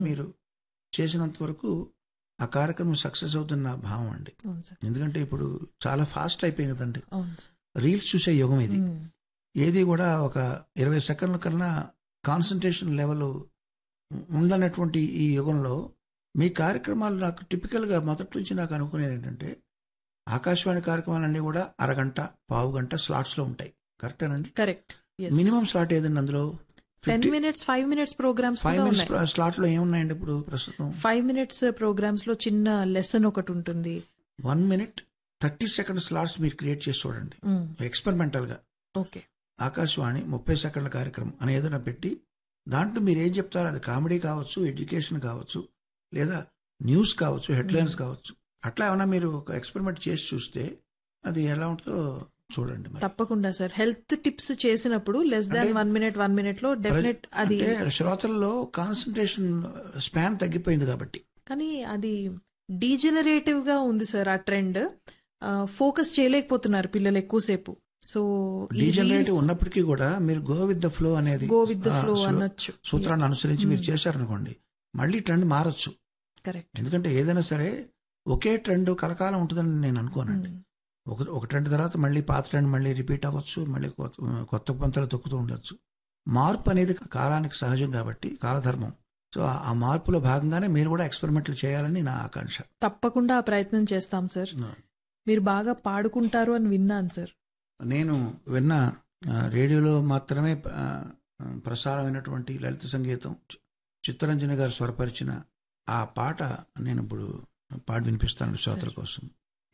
మీరు చేసినంత వరకు ఆ కార్యక్రమం సక్సెస్ అవుతున్న నా భావం అండి అవును సార్ ఎందుకంటే ఇప్పుడు చాలా ఫాస్ట్ అయిపోయింది కదండి అవును సార్ రీల్స్ చూసే యుగం ఇది మ్మ్. ఏది కూడా ఒక ఇరవై సెకండ్ల కన్నా కాన్సన్ట్రేషన్ లెవెల్ ఉండనటువంటి ఈ యుగంలో మీ కార్యక్రమాలు నాకు టిపికల్గా మొదటి నుంచి నాకు అనుకునేది ఏంటంటే ఆకాశవాణి కార్యక్రమాలన్నీ కూడా అరగంట పావు గంట స్లాట్స్లో ఉంటాయి కరెక్టేనండి కరెక్ట్ మినిమం స్లాట్ ఏదండి అందులో ten minutes five minutes programs five కూడా మినిట్స్ ఉన్నాయి స్లాట్లో ఏమున్నాయండి ఇప్పుడు ప్రస్తుతం ఫైవ్ మినిట్స్ ప్రోగ్రామ్స్ లో చిన్న లెసన్ ఒకటి ఉంటుంది one minute thirty second slots మీరు క్రియేట్ చేసి చూడండి ఎక్స్పెరిమెంటల్గా ఓకే ఆకాశవాణి ముప్పై సెకండ్ల కార్యక్రమం అని ఏదైనా పెట్టి దాంట్లో మీరు ఏం చెప్తారో అది కామెడీ కావచ్చు ఎడ్యుకేషన్ కావచ్చు లేదా న్యూస్ కావచ్చు హెడ్లైన్స్ కావచ్చు అట్లా ఏమైనా మీరు ఒక ఎక్స్పెరిమెంట్ చేసి చూస్తే అది ఎలా ఉంటుందో చూడండి మరి. తప్పకుండా సార్ హెల్త్ టిప్స్ చేసినప్పుడు లెస్ దాన్ అంటే- వన్ మినిట్ వన్ మినిట్ లో డెఫినెట్ అది అంటే శ్రోతల్లో కాన్సన్ట్రేషన్ స్పాన్ తగ్గిపోయింది కాబట్టి కానీ అది డీజనరేటివ్ గా ఉంది సార్ ఆ ట్రెండ్ ఫోకస్ చేయలేకపోతున్నారు పిల్లలు ఎక్కువసేపు సో డీజనరేటివ్ ఉన్నప్పటికీ కూడా మీరు గో విత్ ద ఫ్లో అనేది go with the ah, flow slow- అనొచ్చు సూత్రాన్ని అనుసరించి మీరు చేశారనుకోండి మళ్ళీ ట్రెండ్ మారచ్చు కరెక్ట్ ఎందుకంటే ఏదైనా సరే ఒకే ట్రెండ్ కలకాలం ఉంటుందని నేను అనుకోనండి ఒక ఒక ట్రెండ్ తర్వాత మళ్ళీ పాత ట్రెండ్ మళ్ళీ రిపీట్ అవ్వచ్చు మళ్ళీ కొత్త కొత్త పంతలు తొక్కుతూ ఉండొచ్చు మార్పు అనేది కాలానికి సహజం కాబట్టి కాలధర్మం సో ఆ- ఆ మార్పులో భాగంగానే మీరు కూడా ఎక్స్పెరిమెంట్లు చేయాలని నా ఆకాంక్ష తప్పకుండా ఆ ప్రయత్నం చేస్తాం సార్ మీరు బాగా పాడుకుంటారు అని విన్నాను సార్ నేను విన్న ఆ, రేడియోలో మాత్రమే ఆ, ప్రసారమైనటువంటి లలిత సంగీతం చి- చిత్తరంజని గారు స్వరపరిచిన ఆ పాట నేను ఇప్పుడు పాడి వినిపిస్తాను శ్రోతల కోసం